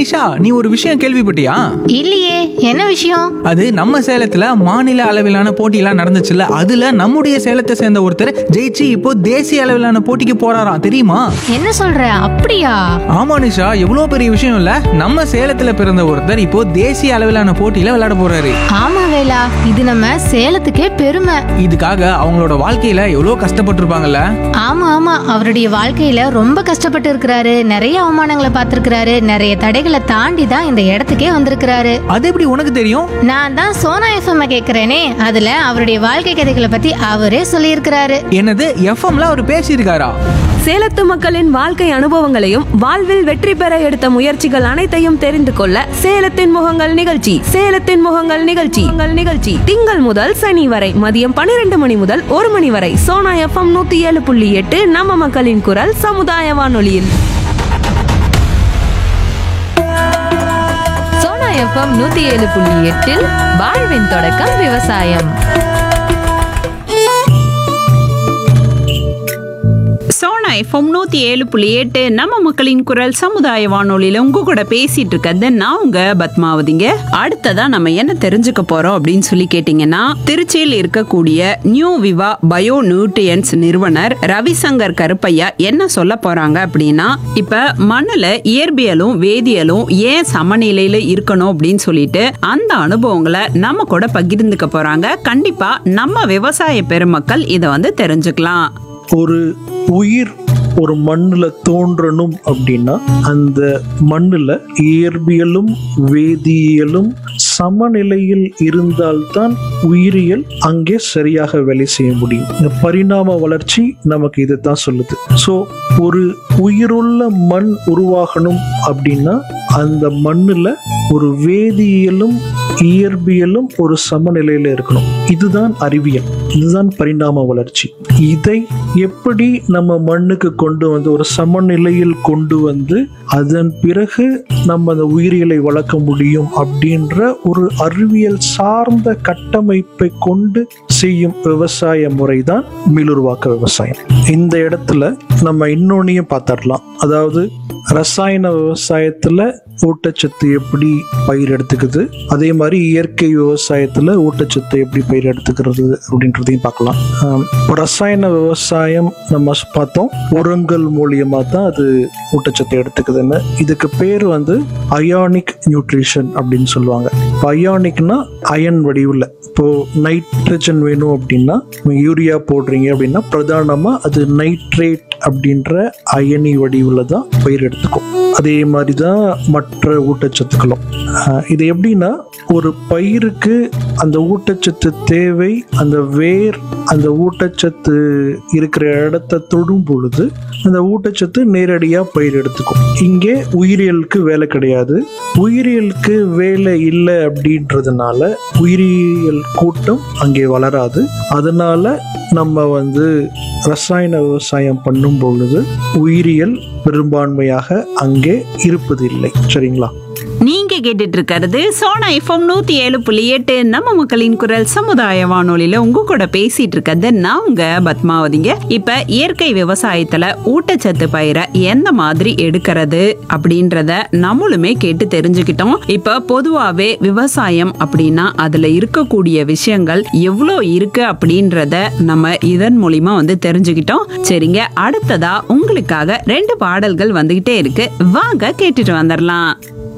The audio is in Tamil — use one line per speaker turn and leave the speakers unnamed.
நிஷா நீ ஒரு விஷயம் கேள்விப்பட்டியா
இல்லையே என்ன விஷயம்
அது நம்ம சேலத்துல மாநில அளவிலான போட்டியெல்லாம் நடந்துச்சுல்ல அதுல நம்முடைய சேலத்தை சேர்ந்த ஒருத்தர் ஜெயிச்சு இப்போ தேசிய அளவிலான போட்டிக்கு போறாராம் தெரியுமா
என்ன சொல்ற அப்படியா
ஆமா நிஷா எவ்வளவு பெரிய விஷயம் இல்ல நம்ம சேலத்துல பிறந்த ஒருத்தர் இப்போ தேசிய அளவிலான போட்டியில விளையாட போறாரு
ஆமா வேலா இது நம்ம சேலத்துக்கே பெருமை
இதுக்காக அவங்களோட வாழ்க்கையில எவ்வளவு கஷ்டப்பட்டிருப்பாங்கல்ல
ஆமா ஆமா அவருடைய வாழ்க்கையில ரொம்ப கஷ்டப்பட்டு இருக்கிறாரு நிறைய அவமானங்களை பார்த்திருக்கிறாரு நிறைய தடைகளை தாண்டி தான் இந்த இடத்துக்கே வந்திருக்கிறாரு
அது எப்படி உனக்கு தெரியும்
நான் தான் சோனா எஃப்எம் கேக்குறேனே அதுல அவருடைய வாழ்க்கை கதைகளை பத்தி அவரே சொல்லியிருக்கிறாரு
என்னது எஃப்எம்ல அவர் பேசியிருக்காரா
சேலத்து மக்களின் வாழ்க்கை அனுபவங்களையும் வாழ்வில் வெற்றி பெற எடுத்த முயற்சிகள் அனைத்தையும் தெரிந்து கொள்ள சேலத்தின் முகங்கள் நிகழ்ச்சி சேலத்தின் முகங்கள் நிகழ்ச்சி உங்கள் நிகழ்ச்சி திங்கள் முதல் சனி வரை மதியம் பன்னிரண்டு மணி முதல் ஒரு மணி வரை சோனா எஃப்எம் நூத்தி ஏழு புள்ளி எட்டு நம்ம மக்களின் குரல் சமுதாய வானொலியில்
சோனா எஃப்எம் நூத்தி ஏழு புள்ளி எட்டில் வாழ்வின் தொடக்கம் விவசாயம்
சோனா எஃப்எம் நூத்தி ஏழு புள்ளி எட்டு நம்ம மக்களின் குரல் சமுதாய வானொலியில உங்க கூட பேசிட்டு இருக்கிறது நான் உங்க பத்மாவதிங்க அடுத்ததா நம்ம என்ன தெரிஞ்சுக்க போறோம் அப்படின்னு சொல்லி கேட்டீங்கன்னா திருச்சியில் இருக்கக்கூடிய நியூ விவா பயோ நியூட்ரியன்ஸ் நிறுவனர் ரவிசங்கர் கருப்பையா என்ன சொல்ல போறாங்க அப்படின்னா இப்ப மண்ணுல இயற்பியலும் வேதியியலும் ஏன் சமநிலையில இருக்கணும் அப்படின்னு சொல்லிட்டு அந்த அனுபவங்களை நம்ம கூட பகிர்ந்துக்க போறாங்க கண்டிப்பா நம்ம விவசாய பெருமக்கள் இதை வந்து தெரிஞ்சுக்கலாம்
ஒரு உயிர் ஒரு மண்ணுல தோன்றணும் அப்படின்னா அந்த மண்ணுல இயற்பியலும் வேதியியலும் சமநிலையில் இருந்தால்தான் உயிரியல் அங்கே சரியாக வேலை செய்ய முடியும் இந்த பரிணாம வளர்ச்சி நமக்கு இதைத்தான் சொல்லுது ஸோ ஒரு உயிருள்ள மண் உருவாகணும் அப்படின்னா அந்த மண்ணுல ஒரு வேதியியலும் இயற்பியலும் ஒரு சமநிலையில இருக்கணும் இதுதான் அறிவியல் இதுதான் பரிணாம வளர்ச்சி இதை எப்படி நம்ம மண்ணுக்கு கொண்டு வந்து ஒரு சமநிலையில் கொண்டு வந்து அதன் பிறகு நம்ம அந்த உயிரியலை வளர்க்க முடியும் அப்படின்ற ஒரு அறிவியல் சார்ந்த கட்டமைப்பை கொண்டு செய்யும் விவசாய முறைதான் மீளுருவாக்க விவசாயம் இந்த இடத்துல நம்ம இன்னொன்னையும் பார்த்துடலாம் அதாவது ரசாயன விவசாயத்துல ஊட்டச்சத்து எப்படி பயிர் எடுத்துக்குது அதே மாதிரி இயற்கை விவசாயத்துல ஊட்டச்சத்து எப்படி பயிர் எடுத்துக்கிறது அப்படின்றதையும் பார்க்கலாம் ஆம், இப்போ ரசாயன விவசாயம் நம்ம ஸ் பார்த்தோம் உரங்கள் மூலியமா தான் அது ஊட்டச்சத்தை எடுத்துக்குதுன்னு இதுக்கு பேர் வந்து அயானிக் நியூட்ரிஷன் அப்படின்னு சொல்லுவாங்க இப்போ அயானிக்னா அயன் வடிவில் இப்போ நைட்ரஜன் வேணும் அப்படின்னா யூரியா போடுறீங்க அப்படின்னா பிரதானமா அது நைட்ரேட் அப்படின்ற அயனி வடிவில் தான் பயிர் எடுத்துக்கும் அதே மாதிரி தான் மற்ற ஊட்டச்சத்துக்களும் ஆஹ் இது எப்படின்னா ஒரு பயிருக்கு அந்த ஊட்டச்சத்து தேவை அந்த வேர் அந்த ஊட்டச்சத்து இருக்கிற இடத்த தொடும் பொழுது அந்த ஊட்டச்சத்து நேரடியாக பயிர் எடுத்துக்கும் இங்கே உயிரியலுக்கு வேலை கிடையாது உயிரியலுக்கு வேலை இல்லை அப்படின்றதுனால உயிரியல் கூட்டம் அங்கே வளராது அதனால நம்ம வந்து ரசாயன விவசாயம் பண்ணும் பொழுது உயிரியல் பெரும்பான்மையாக அங்கே இருப்பதில்லை சரிங்களா
நீங்க கேட்டுட்டு இருக்கிறது சோனா எஃப்எம் நூத்தி ஏழு புள்ளி எட்டு நம்ம மக்களின் குரல் சமுதாய வானொலியில உங்க கூட பேசிட்டு இருக்கிறது நான் உங்க பத்மாவதிங்க இப்ப இயற்கை விவசாயத்துல ஊட்டச்சத்து பயிரை எந்த மாதிரி எடுக்கிறது அப்படின்றத நம்மளுமே கேட்டு தெரிஞ்சுக்கிட்டோம் இப்ப பொதுவாவே விவசாயம் அப்படின்னா அதுல இருக்கக்கூடிய விஷயங்கள் எவ்வளோ இருக்கு அப்படின்றத நம்ம இதன் மூலியமா வந்து தெரிஞ்சுக்கிட்டோம் சரிங்க அடுத்ததா உங்களுக்காக ரெண்டு பாடல்கள் வந்துகிட்டே இருக்கு வாங்க கேட்டுட்டு வந்துடலாம்